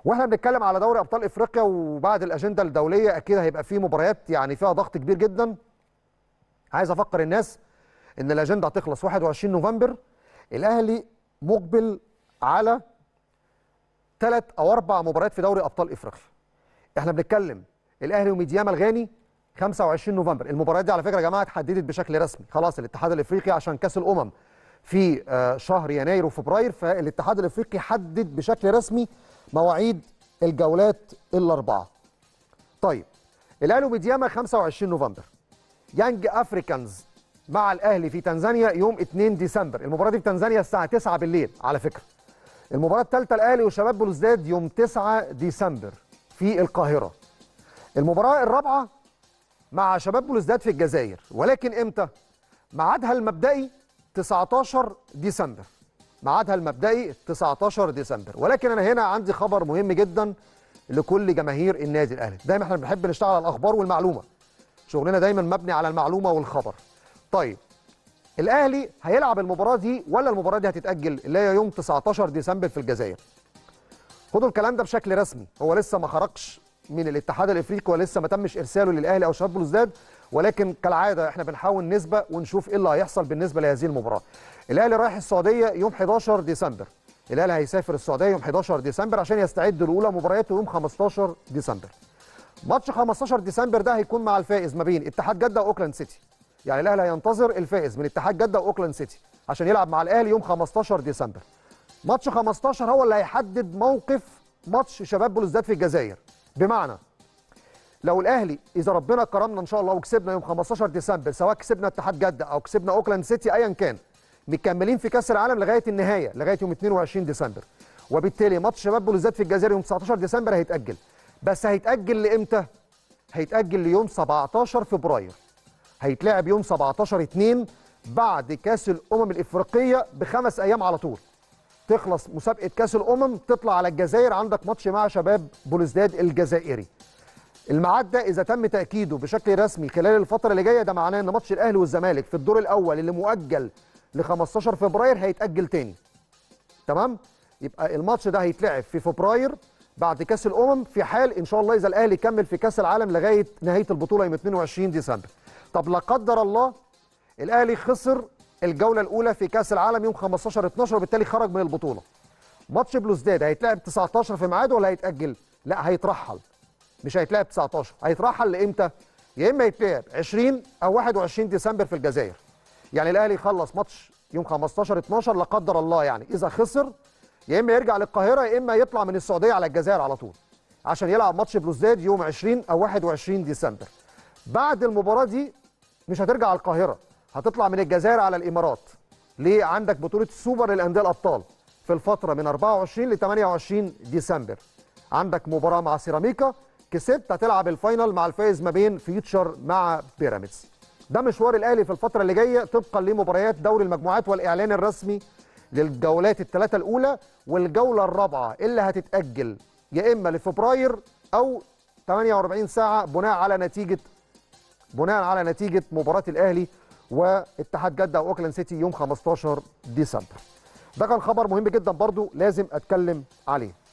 واحنا بنتكلم على دوري ابطال افريقيا وبعد الاجنده الدوليه اكيد هيبقى فيه مباريات يعني فيها ضغط كبير جدا عايز افكر الناس ان الاجنده هتخلص 21 نوفمبر الاهلي مقبل على ثلاث او اربع مباريات في دوري ابطال افريقيا احنا بنتكلم الاهلي وميدياما الغاني 25 نوفمبر المباريات دي على فكره يا جماعه اتحددت بشكل رسمي خلاص الاتحاد الافريقي عشان كاس الامم في آه، شهر يناير وفبراير فالاتحاد الافريقي حدد بشكل رسمي مواعيد الجولات الاربعه طيب الاهلي وميدياما 25 نوفمبر يانج افريكانز مع الاهلي في تنزانيا يوم 2 ديسمبر المباراه دي في تنزانيا الساعه 9 بالليل على فكره المباراه الثالثه الاهلي وشباب بلوزداد يوم 9 ديسمبر في القاهره المباراه الرابعه مع شباب بلوزداد في الجزائر ولكن امتى ميعادها المبدئي 19 ديسمبر ميعادها المبدئي 19 ديسمبر ولكن انا هنا عندي خبر مهم جدا لكل جماهير النادي الاهلي دايما احنا بنحب نشتغل على الاخبار والمعلومه شغلنا دايما مبني على المعلومه والخبر طيب الاهلي هيلعب المباراه دي ولا المباراه دي هتتاجل اللي هي يوم 19 ديسمبر في الجزائر خدوا الكلام ده بشكل رسمي هو لسه ما خرجش من الاتحاد الافريقي ولسه ما تمش ارساله للاهلي او شباب بلوزداد ولكن كالعاده احنا بنحاول نسبق ونشوف ايه اللي هيحصل بالنسبه لهذه المباراه الاهلي رايح السعوديه يوم 11 ديسمبر الاهلي هيسافر السعوديه يوم 11 ديسمبر عشان يستعد لاولى مبارياته يوم 15 ديسمبر ماتش 15 ديسمبر ده هيكون مع الفائز ما بين اتحاد جده واوكلاند سيتي يعني الاهلي هينتظر الفائز من اتحاد جده واوكلاند سيتي عشان يلعب مع الاهلي يوم 15 ديسمبر ماتش 15 هو اللي هيحدد موقف ماتش شباب بلوزداد في الجزائر بمعنى لو الاهلي اذا ربنا كرمنا ان شاء الله وكسبنا يوم 15 ديسمبر سواء كسبنا اتحاد جده او كسبنا اوكلاند سيتي ايا كان مكملين في كاس العالم لغايه النهايه لغايه يوم 22 ديسمبر وبالتالي ماتش شباب بلوزداد في الجزائر يوم 19 ديسمبر هيتاجل بس هيتاجل لامتى هيتاجل ليوم 17 فبراير هيتلعب يوم 17 2 بعد كاس الامم الافريقيه بخمس ايام على طول تخلص مسابقه كاس الامم تطلع على الجزائر عندك ماتش مع شباب بلوزداد الجزائري الميعاد ده اذا تم تاكيده بشكل رسمي خلال الفتره اللي جايه ده معناه ان ماتش الاهلي والزمالك في الدور الاول اللي مؤجل ل 15 فبراير هيتاجل تاني تمام يبقى الماتش ده هيتلعب في فبراير بعد كاس الامم في حال ان شاء الله اذا الاهلي كمل في كاس العالم لغايه نهايه البطوله يوم 22 ديسمبر طب لا قدر الله الاهلي خسر الجوله الاولى في كاس العالم يوم 15 12 وبالتالي خرج من البطوله ماتش بلوزداد هيتلعب 19 في ميعاده ولا هيتاجل لا هيترحل مش هيتلعب 19 هيترحل لامتى يا اما يتلعب 20 او 21 ديسمبر في الجزائر يعني الاهلي يخلص ماتش يوم 15 12 لا قدر الله يعني اذا خسر يا اما يرجع للقاهره يا اما يطلع من السعوديه على الجزائر على طول عشان يلعب ماتش بلوزداد يوم 20 او 21 ديسمبر بعد المباراه دي مش هترجع على القاهره هتطلع من الجزائر على الامارات ليه عندك بطوله السوبر للانديه الابطال في الفتره من 24 ل 28 ديسمبر عندك مباراه مع سيراميكا كسبت هتلعب الفاينل مع الفائز ما بين فيوتشر مع بيراميدز ده مشوار الاهلي في الفتره اللي جايه طبقا لمباريات دوري المجموعات والاعلان الرسمي للجولات الثلاثه الاولى والجوله الرابعه اللي هتتاجل يا اما لفبراير او 48 ساعه بناء على نتيجه بناء على نتيجه مباراه الاهلي واتحاد جده واوكلاند سيتي يوم 15 ديسمبر ده كان خبر مهم جدا برضو لازم اتكلم عليه